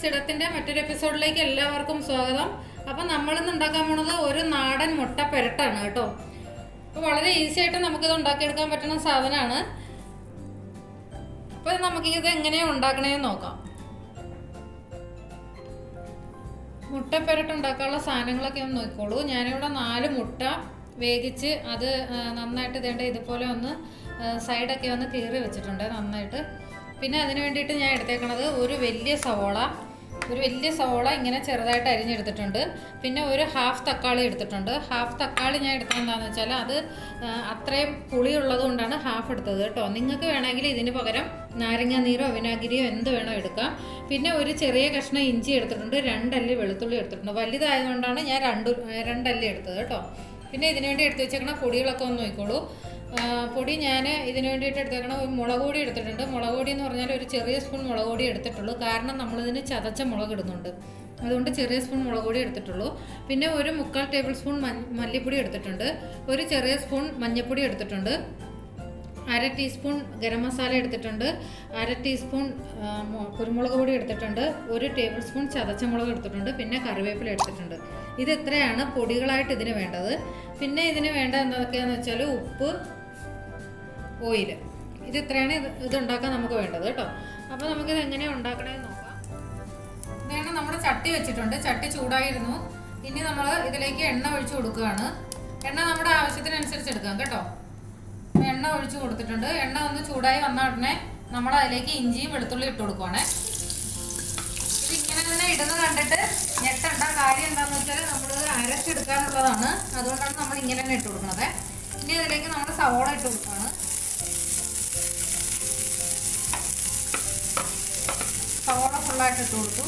സിഡത്തിന്റെ മറ്റൊരു എപ്പിസോഡിലേക്ക് എല്ലാവർക്കും സ്വാഗതം അപ്പൊ നമ്മളിന്ന് ഉണ്ടാക്കാൻ പോണത് ഒരു നാടൻ മുട്ട പെരട്ടാണ് കേട്ടോ അപ്പൊ വളരെ ഈസി ആയിട്ട് നമുക്കിത് ഉണ്ടാക്കിയെടുക്കാൻ പറ്റുന്ന സാധനമാണ് അപ്പൊ നമുക്ക് ഇത് എങ്ങനെയാ ഉണ്ടാക്കണേന്ന് നോക്കാം മുട്ട പെരട്ട് ഉണ്ടാക്കാനുള്ള സാധനങ്ങളൊക്കെ ഒന്ന് നോക്കിക്കോളൂ ഞാനിവിടെ നാല് മുട്ട വേവിച്ച് അത് ആ, നന്നായിട്ട് ഇതേണ്ട ഇതുപോലെ ഒന്ന് ആ, സൈഡൊക്കെ ഒന്ന് കീറി വെച്ചിട്ടുണ്ട് നന്നായിട്ട് പിന്നെ അതിന് വേണ്ടിയിട്ട് ഞാൻ എടുത്തേക്കണത് ഒരു വലിയ സവോള ഒരു വലിയ സവോള ഇങ്ങനെ ചെറുതായിട്ട് അരിഞ്ഞെടുത്തിട്ടുണ്ട് പിന്നെ ഒരു ഹാഫ് തക്കാളി എടുത്തിട്ടുണ്ട് ഹാഫ് തക്കാളി ഞാൻ എടുത്തത് എന്താണെന്ന് വെച്ചാൽ അത് ആ, അത്രയും പുളിയുള്ളത് കൊണ്ടാണ് ഹാഫ് എടുത്തത് കേട്ടോ നിങ്ങൾക്ക് വേണമെങ്കിൽ ഇതിന് പകരം നാരങ്ങ നീരോ വിനാഗിരിയോ എന്ത് വേണോ എടുക്കാം പിന്നെ ഒരു ചെറിയ കഷ്ണം ഇഞ്ചി എടുത്തിട്ടുണ്ട് രണ്ടല്ലി വെളുത്തുള്ളി എടുത്തിട്ടുണ്ട് വലുതായതുകൊണ്ടാണ് ഞാൻ രണ്ട് രണ്ടല്ലി എടുത്തത് കേട്ടോ പിന്നെ ഇതിനു വേണ്ടി എടുത്ത് വെച്ചേക്കണ പൊടികളൊക്കെ ഒന്ന് നോക്കിക്കോളൂ ആ, പൊടി ഞാൻ ഇതിനു വേണ്ടിയിട്ട് എടുത്തേക്കണ ഒരു മുളക് പൊടി എടുത്തിട്ടുണ്ട് മുളക് പൊടി എന്ന് പറഞ്ഞാൽ ഒരു ചെറിയ സ്പൂൺ മുളക് പൊടി എടുത്തിട്ടുള്ളൂ കാരണം നമ്മളിതിന് ചതച്ച മുളക് ഇടുന്നുണ്ട് അതുകൊണ്ട് ചെറിയ സ്പൂൺ മുളക് പൊടി എടുത്തിട്ടുള്ളൂ പിന്നെ ഒരു മുക്കാൽ ടേബിൾ സ്പൂൺ മഞ്ഞ- മല്ലിപ്പൊടി എടുത്തിട്ടുണ്ട് ഒരു ചെറിയ സ്പൂൺ മഞ്ഞൾപ്പൊടി എടുത്തിട്ടുണ്ട് അര ടീസ്പൂൺ ഗരം മസാല എടുത്തിട്ടുണ്ട് അര ടീസ്പൂൺ ആ, മു- കുരുമുളക് പൊടി എടുത്തിട്ടുണ്ട് ഒരു ടേബിൾ സ്പൂൺ ചതച്ച മുളക് എടുത്തിട്ടുണ്ട് പിന്നെ കറിവേപ്പില എടുത്തിട്ടുണ്ട് ഇത് ഇത്രയാണ് പൊടികളായിട്ട് ഇതിന് വേണ്ടത് പിന്നെ ഇതിന് വേണ്ട എന്തൊക്കെയാന്ന് വെച്ചാൽ ഉപ്പ് ഓയിൽ ഇത് ഇത്രയാണ് ഇത് ഇത് ഉണ്ടാക്കാൻ നമുക്ക് വേണ്ടത് കേട്ടോ അപ്പോൾ നമുക്കിത് എങ്ങനെയാണ് ഉണ്ടാക്കണേന്ന് നോക്കാം ഇതാണ് നമ്മുടെ ചട്ടി വെച്ചിട്ടുണ്ട് ചട്ടി ചൂടായിരുന്നു ഇനി നമ്മൾ ഇതിലേക്ക് എണ്ണ ഒഴിച്ചു കൊടുക്കുകയാണ് എണ്ണ നമ്മുടെ ആവശ്യത്തിനനുസരിച്ച് എടുക്കാം കേട്ടോ എണ്ണ ഒഴിച്ചു കൊടുത്തിട്ടുണ്ട് എണ്ണ ഒന്ന് ചൂടായി വന്ന ഉടനെ നമ്മൾ അതിലേക്ക് ഇഞ്ചിയും വെളുത്തുള്ളി ഇട്ട് കൊടുക്കുവാണേ ഇത് ഇങ്ങനെ തന്നെ ഇടുന്നത് കണ്ടിട്ട് ഞെട്ടണ്ട കാര്യം എന്താണെന്ന് വെച്ചാൽ നമ്മളിത് അരച്ചെടുക്കാനുള്ളതാണ് അതുകൊണ്ടാണ് നമ്മൾ ഇങ്ങനെ തന്നെ ഇട്ട് കൊടുക്കുന്നത് ഇനി ഇതിലേക്ക് നമ്മൾ സവോള ഇട്ട് കൊടുക്കുകയാണ് സവോള ഫുള്ളായിട്ട് ഇട്ട് കൊടുത്തു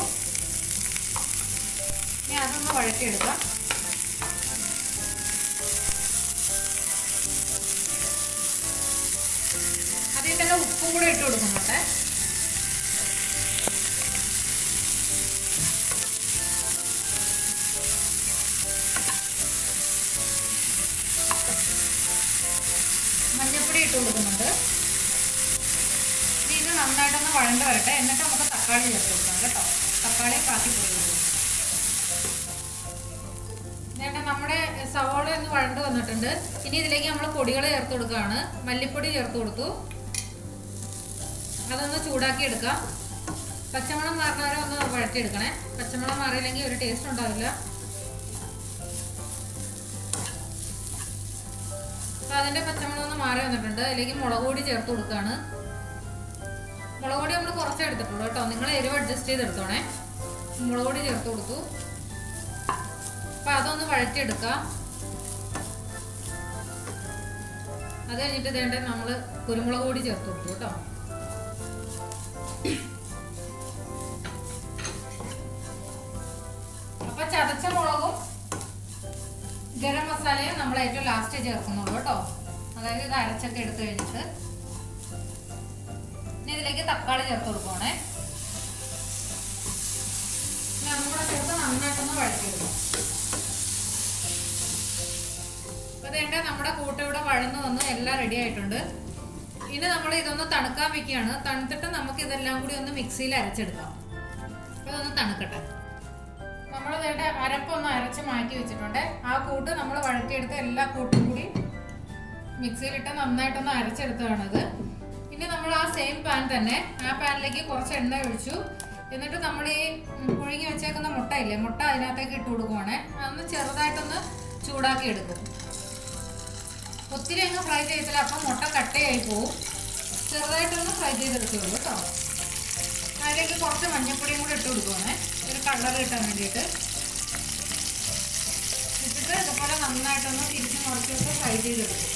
ഇനി അതൊന്ന് വഴറ്റിയെടുക്കാം അതിൽ തന്നെ ഉപ്പും കൂടെ ഇട്ട് കൊടുക്കുന്നുണ്ട് മഞ്ഞൾപ്പൊടി ഇട്ട് കൊടുക്കുന്നുണ്ട് ഇനി ഇത് നന്നായിട്ടൊന്ന് വഴണ്ട് വരട്ടെ എന്നിട്ട് നമുക്ക് തക്കാളി ചേർത്ത് കൊടുക്കാം കേട്ടോ തക്കാളി കാത്തി കൊടുക്കും ചേട്ടാ നമ്മുടെ സവോള ഒന്ന് വഴണ്ട് വന്നിട്ടുണ്ട് ഇനി ഇതിലേക്ക് നമ്മൾ പൊടികൾ ചേർത്ത് കൊടുക്കുകയാണ് മല്ലിപ്പൊടി ചേർത്ത് കൊടുത്തു അതൊന്ന് ചൂടാക്കി എടുക്കാം പച്ചമുളക് മാറുന്നവരെ ഒന്ന് വഴറ്റിയെടുക്കണേ പച്ചമുളക് മാറിയില്ലെങ്കിൽ ഒരു ടേസ്റ്റ് ഉണ്ടാവില്ല അപ്പൊ അതിന്റെ പച്ചമുളക് ഒന്ന് മാറി വന്നിട്ടുണ്ട് അതിലേക്ക് മുളക് പൊടി ചേർത്ത് കൊടുക്കുകയാണ് മുളക് പൊടി നമ്മൾ കുറച്ചേ എടുത്തിട്ടുള്ളൂ കേട്ടോ നിങ്ങൾ എരിവ് അഡ്ജസ്റ്റ് ചെയ്തെടുത്തോണേ മുളക് പൊടി ചേർത്ത് കൊടുത്തു അപ്പൊ അതൊന്ന് വഴറ്റിയെടുക്കാം അത് കഴിഞ്ഞിട്ട് ഇതേണ്ട നമ്മൾ കുരുമുളക് പൊടി ചേർത്ത് കൊടുത്തു കേട്ടോ അപ്പൊ ചതച്ച മുളകും ഗരം മസാലയും നമ്മൾ ഏറ്റവും ലാസ്റ്റ് ചേർക്കുന്നുള്ളൂ കേട്ടോ അതായത് ഇത് അരച്ചൊക്കെ എടുത്തു കഴിഞ്ഞിട്ട് ഇനി ഇതിലേക്ക് തക്കാളി ചേർത്ത് കൊടുക്കുവാണേ ഇനി അതും കൂടെ ചേർത്ത് നന്നായിട്ടൊന്ന് വഴറ്റിയെടുക്കും അപ്പൊ വേണ്ട നമ്മുടെ കൂട്ട ഇവിടെ വഴന്നു വന്ന് എല്ലാം റെഡി ആയിട്ടുണ്ട് ഇനി നമ്മൾ ഇതൊന്ന് തണുക്കാൻ വെക്കുകയാണ് തണുത്തിട്ട് നമുക്ക് ഇതെല്ലാം കൂടി ഒന്ന് മിക്സിയിൽ അരച്ചെടുക്കാം അപ്പൊ ഇതൊന്ന് തണുക്കട്ടെ നമ്മൾ വേണ്ട അരപ്പൊന്ന് അരച്ച് മാറ്റി വെച്ചിട്ടുണ്ട് ആ കൂട്ട് നമ്മൾ വഴറ്റിയെടുത്ത് എല്ലാ കൂട്ടും കൂടി മിക്സിയിലിട്ട് നന്നായിട്ടൊന്ന് അരച്ചെടുത്തതാണത് ഇനി നമ്മൾ ആ സെയിം പാൻ തന്നെ ആ പാനിലേക്ക് കുറച്ച് എണ്ണ ഒഴിച്ചു എന്നിട്ട് നമ്മൾ ഈ ഉം, പുഴുങ്ങി വെച്ചേക്കുന്ന മുട്ട ഇല്ലേ മുട്ട അതിനകത്തേക്ക് ഇട്ട് കൊടുക്കുവാണേ അതൊന്ന് ചെറുതായിട്ടൊന്ന് ചൂടാക്കി എടുക്കും ഒത്തിരി അങ്ങ് ഫ്രൈ ചെയ്തില്ല അപ്പം മുട്ട കട്ടയായി പോവും ചെറുതായിട്ടൊന്ന് ഫ്രൈ ചെയ്തെടുക്കുള്ളൂ കേട്ടോ അതിലേക്ക് കുറച്ച് മഞ്ഞപ്പൊടിയും കൂടി ഇട്ട് കൊടുക്കുവാണേ ഒരു കളർ കിട്ടാൻ വേണ്ടിയിട്ട് ഇട്ടിട്ട് ഇതുപോലെ നന്നായിട്ടൊന്ന് തിരിച്ച് മറിച്ചിട്ട് ഫ്രൈ ചെയ്തെടുക്കും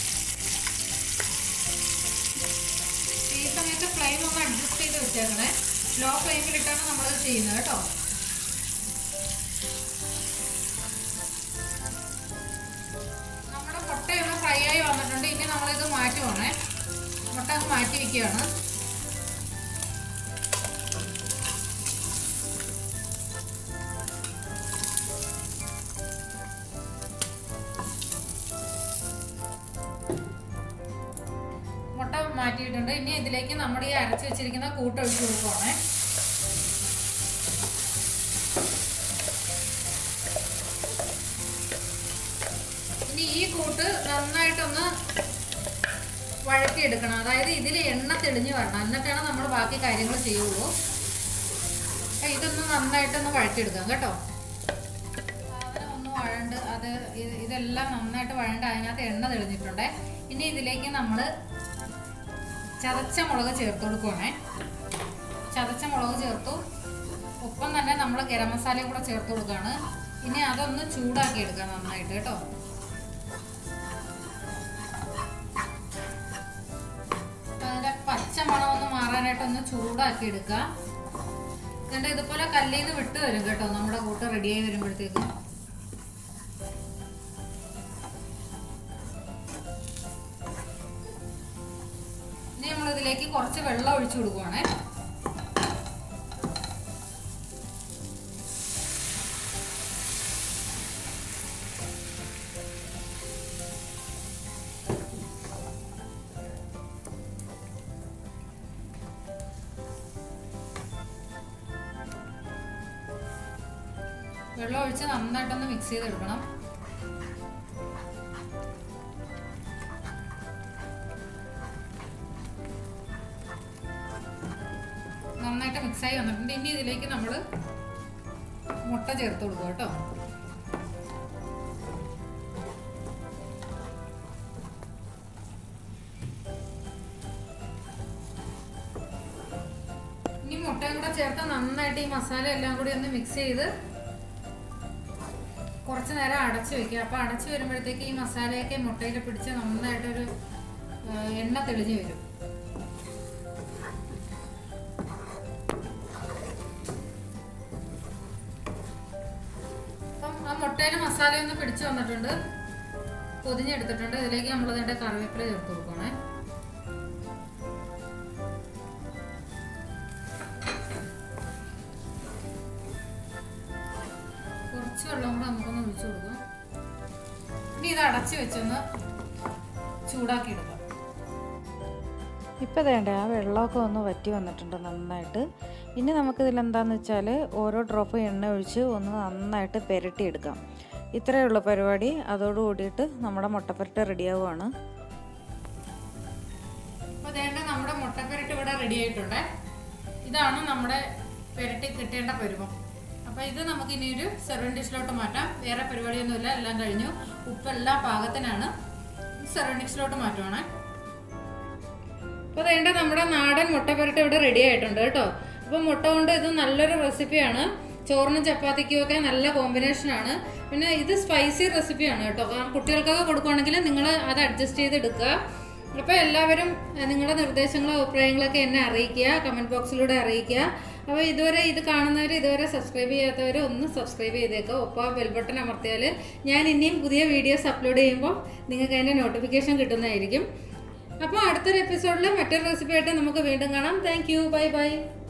ഈ സമയത്ത് ഫ്ലെയിം ഒന്ന് അഡ്ജസ്റ്റ് ചെയ്ത് വെച്ചേക്കണേ ലോ ഫ്ലെയിമിലിട്ടാണ് നമ്മളിത് ചെയ്യുന്നത് കേട്ടോ നമ്മുടെ മുട്ടയൊന്ന് ഫ്രൈ ആയി വന്നിട്ടുണ്ട് ഇനി നമ്മളിത് മാറ്റുവാണേ മുട്ട അങ്ങ് മാറ്റി വെക്കുകയാണ് മുട്ട മാറ്റിയിട്ടുണ്ട് ഇനി ഇതിലേക്ക് നമ്മുടെ ഈ അരച്ച് വെച്ചിരിക്കുന്ന കൂട്ടൊഴിച്ച് കൊടുക്കുവാണേ കൂട്ട് നന്നായിട്ടൊന്ന് വഴറ്റിയെടുക്കണം അതായത് ഇതിൽ എണ്ണ തെളിഞ്ഞ് വരണം എന്നിട്ടാണ് നമ്മൾ ബാക്കി കാര്യങ്ങൾ ചെയ്യുള്ളൂ അപ്പൊ ഇതൊന്ന് നന്നായിട്ടൊന്ന് വഴറ്റിയെടുക്കാം കേട്ടോ സാധനം ഒന്ന് വഴണ്ട് അത് ഇത് ഇതെല്ലാം നന്നായിട്ട് വഴണ്ട് അതിനകത്ത് എണ്ണ തെളിഞ്ഞിട്ടുണ്ട് ഇനി ഇതിലേക്ക് നമ്മൾ ചതച്ച മുളക് ചേർത്ത് കൊടുക്കുവാണേ ചതച്ച മുളക് ചേർത്തു ഒപ്പം തന്നെ നമ്മൾ ഗരം മസാലയും കൂടെ ചേർത്ത് കൊടുക്കുകയാണ് ഇനി അതൊന്ന് ചൂടാക്കി എടുക്കാം നന്നായിട്ട് കേട്ടോ അപ്പൊ അതിന്റെ പച്ച മണം ഒന്ന് മാറാനായിട്ട് ഒന്ന് ചൂടാക്കി എടുക്കുക എന്നിട്ട് ഇതുപോലെ കല്ലിൽ നിന്ന് വിട്ട് വരും കേട്ടോ നമ്മുടെ കൂട്ട് റെഡിയായി വരുമ്പോഴത്തേക്ക് ഇനി നമ്മൾ ഇതിലേക്ക് കുറച്ച് വെള്ളം ഒഴിച്ചു കൊടുക്കുവാണേ വെള്ളം ഒഴിച്ച് നന്നായിട്ടൊന്ന് മിക്സ് ചെയ്തെടുക്കണം നന്നായിട്ട് മിക്സായി വന്നിട്ടുണ്ട് ഇനി ഇതിലേക്ക് നമ്മൾ മുട്ട ചേർത്ത് കൊടുക്കുക കേട്ടോ ഇനി മുട്ടയും കൂടെ ചേർത്ത് നന്നായിട്ട് ഈ മസാല എല്ലാം കൂടി ഒന്ന് മിക്സ് ചെയ്ത് കുറച്ച് നേരം അടച്ചു വെക്കുക അപ്പോൾ അടച്ചു വരുമ്പോഴത്തേക്ക് ഈ മസാലയൊക്കെ മുട്ടയിൽ പിടിച്ച് നന്നായിട്ടൊരു ആ, എണ്ണ തെളിഞ്ഞ് വരും അപ്പം ആ മുട്ടയിൽ മസാല ഒന്ന് പിടിച്ചു വന്നിട്ടുണ്ട് പൊതിഞ്ഞെടുത്തിട്ടുണ്ട് ഇതിലേക്ക് നമ്മൾ ഇതിൻ്റെ കറിവേപ്പില ചേർത്ത് കൊടുക്കണേ കുറച്ച് വെള്ളം കൂടെ നമുക്കൊന്ന് ഒഴിച്ചു കൊടുക്കാം ഇനി ഇത് അടച്ച് വെച്ചൊന്ന് ചൂടാക്കി എടുക്കാം ഇപ്പോൾ വേണ്ട ആ വെള്ളമൊക്കെ ഒന്ന് വറ്റി വന്നിട്ടുണ്ട് നന്നായിട്ട് ഇനി നമുക്കിതിൽ എന്താണെന്ന് വെച്ചാൽ ഓരോ ഡ്രോപ്പ് എണ്ണ ഒഴിച്ച് ഒന്ന് നന്നായിട്ട് പുരട്ടിയെടുക്കാം ഇത്രയേ ഉള്ളൂ പരിപാടി അതോട് കൂടിയിട്ട് നമ്മുടെ മുട്ടപ്പരട്ട് റെഡിയാവുകയാണ് അപ്പോൾ വേണ്ട നമ്മുടെ മുട്ടപ്പരട്ട് ഇവിടെ റെഡി ആയിട്ടുണ്ട് ഇതാണ് നമ്മുടെ പെരട്ടി കിട്ടേണ്ട പരുവം അപ്പോൾ ഇത് നമുക്ക് ഇനി ഒരു സെർവിങ് ഡിഷിലോട്ട് മാറ്റാം വേറെ പരിപാടിയൊന്നുമില്ല എല്ലാം കഴിഞ്ഞു ഉപ്പെല്ലാം പാകത്തിനാണ് സെർവിങ് ഡിഷിലോട്ട് മാറ്റുവാണ് അപ്പോൾ വേണ്ട നമ്മുടെ നാടൻ മുട്ടപ്പരട്ട് ഇവിടെ റെഡി ആയിട്ടുണ്ട് കേട്ടോ അപ്പോൾ മുട്ട കൊണ്ട് ഇത് നല്ലൊരു റെസിപ്പിയാണ് ചോറിനും ചപ്പാത്തിക്കും ഒക്കെ നല്ല കോമ്പിനേഷനാണ് പിന്നെ ഇത് സ്പൈസി റെസിപ്പിയാണ് കേട്ടോ കാരണം കുട്ടികൾക്കൊക്കെ കൊടുക്കുവാണെങ്കിൽ നിങ്ങൾ അത് അഡ്ജസ്റ്റ് ചെയ്ത് എടുക്കുക അപ്പോൾ എല്ലാവരും എഹ്, നിങ്ങളുടെ നിർദ്ദേശങ്ങളോ അഭിപ്രായങ്ങളൊക്കെ എന്നെ അറിയിക്കുക കമൻറ്റ് ബോക്സിലൂടെ അറിയിക്കുക അപ്പോൾ ഇതുവരെ ഇത് കാണുന്നവർ ഇതുവരെ സബ്സ്ക്രൈബ് ചെയ്യാത്തവർ ഒന്ന് സബ്സ്ക്രൈബ് ചെയ്തേക്കുക ഒപ്പം ആ ബെൽ ബട്ടൺ അമർത്തിയാൽ ഞാൻ ഇനിയും പുതിയ വീഡിയോസ് അപ്ലോഡ് ചെയ്യുമ്പോൾ നിങ്ങൾക്ക് അതിൻ്റെ നോട്ടിഫിക്കേഷൻ കിട്ടുന്നതായിരിക്കും അപ്പോൾ അടുത്തൊരു എപ്പിസോഡിൽ മറ്റൊരു റെസിപ്പി ആയിട്ട് നമുക്ക് വീണ്ടും കാണാം താങ്ക് യു ബൈ ബൈ